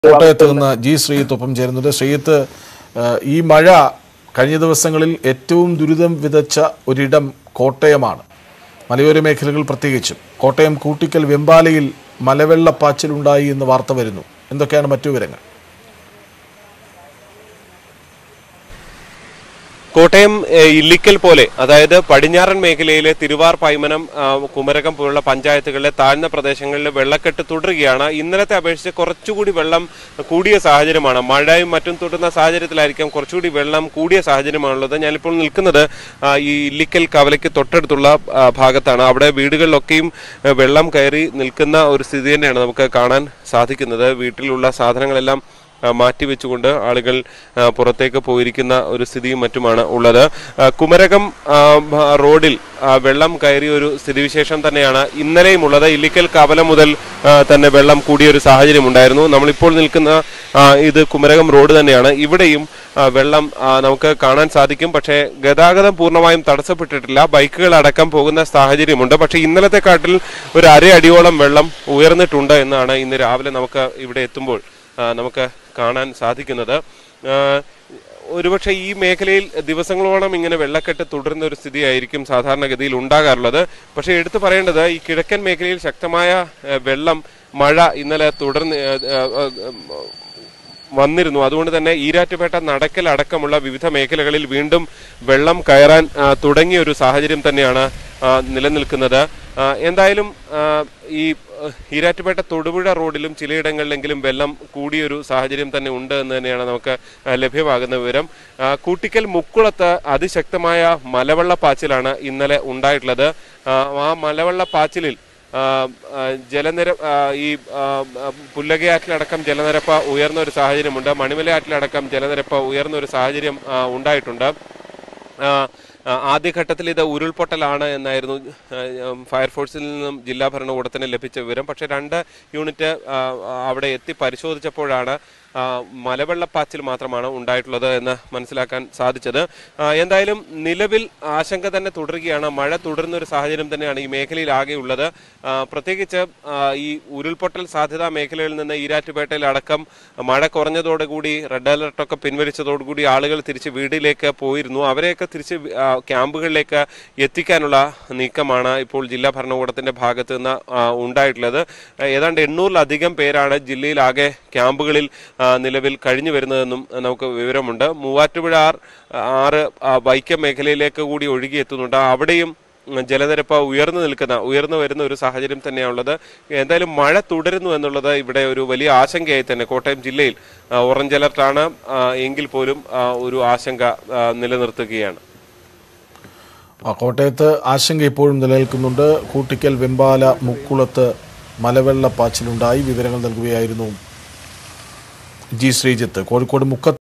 കോട്ടയത്ത് നിന്ന് ജി ശ്രീജിത്ത് ഒപ്പം ചേരുന്നത് ശ്രീജിത്ത് ആ, ഈ മഴ കഴിഞ്ഞ ദിവസങ്ങളിൽ ഏറ്റവും ദുരിതം വിതച്ച ഒരിടം കോട്ടയമാണ് മലയോര മേഖലകൾ പ്രത്യേകിച്ചും കോട്ടയം കൂട്ടിക്കൽ വെമ്പാലയിൽ മലവെള്ളപ്പാച്ചിലുണ്ടായി എന്ന് വാർത്ത വരുന്നു എന്തൊക്കെയാണ് മറ്റു വിവരങ്ങൾ കോട്ടയം ഏഹ്, ഇല്ലിക്കൽ പോലെ അതായത് പടിഞ്ഞാറൻ മേഖലയിലെ തിരുവാർ പൈമനം ആ, കുമരകം പോലുള്ള പഞ്ചായത്തുകളിലെ താഴ്ന്ന പ്രദേശങ്ങളിൽ വെള്ളക്കെട്ട് തുടരുകയാണ് ഇന്നലത്തെ അപേക്ഷിച്ച് കുറച്ചുകൂടി വെള്ളം കൂടിയ സാഹചര്യമാണ് മഴയും മറ്റും തുടരുന്ന സാഹചര്യത്തിലായിരിക്കാം കുറച്ചുകൂടി വെള്ളം കൂടിയ സാഹചര്യമാണുള്ളത് ഞാനിപ്പോൾ നിൽക്കുന്നത് ആ, ഈ ഇല്ലിക്കൽ കവലയ്ക്ക് തൊട്ടടുത്തുള്ള ആ, ഭാഗത്താണ് അവിടെ വീടുകളിലൊക്കെയും ഏഹ്, വെള്ളം കയറി നിൽക്കുന്ന ഒരു സ്ഥിതി തന്നെയാണ് നമുക്ക് കാണാൻ സാധിക്കുന്നത് വീട്ടിലുള്ള സാധനങ്ങളെല്ലാം ആ, മാറ്റിവെച്ചുകൊണ്ട് ആളുകൾ ആ, പുറത്തേക്ക് പോയിരിക്കുന്ന ഒരു സ്ഥിതിയും മറ്റുമാണ് ഉള്ളത് ആ, കുമരകം ആ, ഭ- റോഡിൽ ആ, വെള്ളം കയറിയ ഒരു സ്ഥിതിവിശേഷം തന്നെയാണ് ഇന്നലെയും ഉള്ളത് ഇല്ലിക്കൽ കവല മുതൽ ആ, തന്നെ വെള്ളം കൂടിയ ഒരു സാഹചര്യം ഉണ്ടായിരുന്നു നമ്മളിപ്പോൾ നിൽക്കുന്ന ആ, ഇത് കുമരകം റോഡ് തന്നെയാണ് ഇവിടെയും ആ, വെള്ളം ആ, നമുക്ക് കാണാൻ സാധിക്കും പക്ഷേ ഗതാഗതം പൂർണ്ണമായും തടസ്സപ്പെട്ടിട്ടില്ല ബൈക്കുകൾ അടക്കം പോകുന്ന സാഹചര്യമുണ്ട് പക്ഷേ ഇന്നലത്തെ കാട്ടിൽ ഒരു അര അടിയോളം വെള്ളം ഉയർന്നിട്ടുണ്ട് എന്നാണ് ഇന്ന് രാവിലെ നമുക്ക് ഇവിടെ എത്തുമ്പോൾ ആ, നമുക്ക് കാണാൻ സാധിക്കുന്നത് ആ, ഒരുപക്ഷെ ഈ മേഖലയിൽ ദിവസങ്ങളോളം ഇങ്ങനെ വെള്ളക്കെട്ട് തുടരുന്ന ഒരു സ്ഥിതിയായിരിക്കും സാധാരണഗതിയിൽ ഉണ്ടാകാറുള്ളത് പക്ഷേ എടുത്തു പറയേണ്ടത് ഈ കിഴക്കൻ മേഖലയിൽ ശക്തമായ ആ, വെള്ളം മഴ ഇന്നലെ തുടർന്ന് ആ, ആ, ആ, വന്നിരുന്നു അതുകൊണ്ട് തന്നെ ഈരാറ്റുപേട്ട നടക്കൽ അടക്കമുള്ള വിവിധ മേഖലകളിൽ വീണ്ടും വെള്ളം കയറാൻ ആ, തുടങ്ങിയ ഒരു സാഹചര്യം തന്നെയാണ് ആ, നിലനിൽക്കുന്നത് ആ, എന്തായാലും ആ, ഈ ആ, ഈരാറ്റുപേട്ട തൊടുപുഴ റോഡിലും ചിലയിടങ്ങളിലെങ്കിലും വെള്ളം കൂടിയൊരു സാഹചര്യം തന്നെ ഉണ്ട് എന്ന് തന്നെയാണ് നമുക്ക് ആ, ലഭ്യമാകുന്ന വിവരം ആ, കൂട്ടിക്കൽ മുക്കുളത്ത് അതിശക്തമായ മലവെള്ളപ്പാച്ചിലാണ് ഇന്നലെ ഉണ്ടായിട്ടുള്ളത് ആ, ആ മലവെള്ളപ്പാച്ചിലിൽ ആ, ആ, ജലനിര ആ, ഈ ആ, ആ, പുല്ലകയാറ്റിലടക്കം ജലനിരപ്പ് ഉയർന്ന ഒരു സാഹചര്യമുണ്ട് മണിമലയാറ്റിലടക്കം ജലനിരപ്പ് ഉയർന്ന ഒരു സാഹചര്യം ആ, ഉണ്ടായിട്ടുണ്ട് ആ, ആ, ആദ്യഘട്ടത്തിൽ ഇത് ഉരുൾപൊട്ടലാണ് എന്നായിരുന്നു ആ, ഉം, ഫയർഫോഴ്സിൽ നിന്നും ജില്ലാ ഭരണകൂടത്തിന് ലഭിച്ച വിവരം പക്ഷേ രണ്ട് യൂണിറ്റ് ആ, ആ, അവിടെ എത്തി പരിശോധിച്ചപ്പോഴാണ് ആ, മലവെള്ളപ്പാച്ചിൽ മാത്രമാണ് ഉണ്ടായിട്ടുള്ളത് എന്ന് മനസ്സിലാക്കാൻ സാധിച്ചത് ആ, എന്തായാലും നിലവിൽ ആശങ്ക തന്നെ തുടരുകയാണ് മഴ തുടരുന്ന ഒരു സാഹചര്യം തന്നെയാണ് ഈ മേഖലയിൽ ആകെയുള്ളത് ആ, പ്രത്യേകിച്ച് ആ, ഈ ഉരുൾപൊട്ടൽ സാധ്യതാ മേഖലയിൽ നിന്ന് ഈരാറ്റുപേട്ടയിൽ അടക്കം മഴ കുറഞ്ഞതോടുകൂടി റെഡ് അലർട്ടൊക്കെ പിൻവലിച്ചതോടുകൂടി ആളുകൾ തിരിച്ച് വീട്ടിലേക്ക് പോയിരുന്നു അവരെയൊക്കെ തിരിച്ച് വി- ആ, ക്യാമ്പുകളിലേക്ക് എത്തിക്കാനുള്ള നീക്കമാണ് ഇപ്പോൾ ജില്ലാ ഭരണകൂടത്തിന്റെ ഭാഗത്ത് നിന്ന് ആ, ഉണ്ടായിട്ടുള്ളത് ആ, ഏതാണ്ട് എണ്ണൂറിലധികം പേരാണ് ജില്ലയിലാകെ ക്യാമ്പുകളിൽ ആ, നിലവിൽ കഴിഞ്ഞു വരുന്നതെന്നും നമുക്ക് വിവരമുണ്ട് മൂവാറ്റുപുഴ ആർ ആറ് ആ, വൈക്കം മേഖലയിലേക്ക് കൂടി ഒഴുകി എത്തുന്നുണ്ട് അവിടെയും ഉം, ജലനിരപ്പ് ഉയർന്നു നിൽക്കുന്ന ഉയർന്നു വരുന്ന ഒരു സാഹചര്യം തന്നെയാണുള്ളത് എന്തായാലും മഴ തുടരുന്നു എന്നുള്ളത് ഇവിടെ ഒരു വലിയ ആശങ്കയായി തന്നെ കോട്ടയം ജില്ലയിൽ ആ, ഓറഞ്ച് അലർട്ടാണ് ആ, എങ്കിൽ പോലും ആ, ഒരു ആശങ്ക ആ, നിലനിർത്തുകയാണ് ആ, കോട്ടയത്ത് ആശങ്ക ഇപ്പോഴും നിലനിൽക്കുന്നുണ്ട് കൂട്ടിക്കൽ വെമ്പാല മുക്കുളത്ത് മലവെള്ളപ്പാച്ചിലുണ്ടായി വിവരങ്ങൾ നൽകുകയായിരുന്നു ജി ശ്രീജിത്ത് കോഴിക്കോട് മുക്ക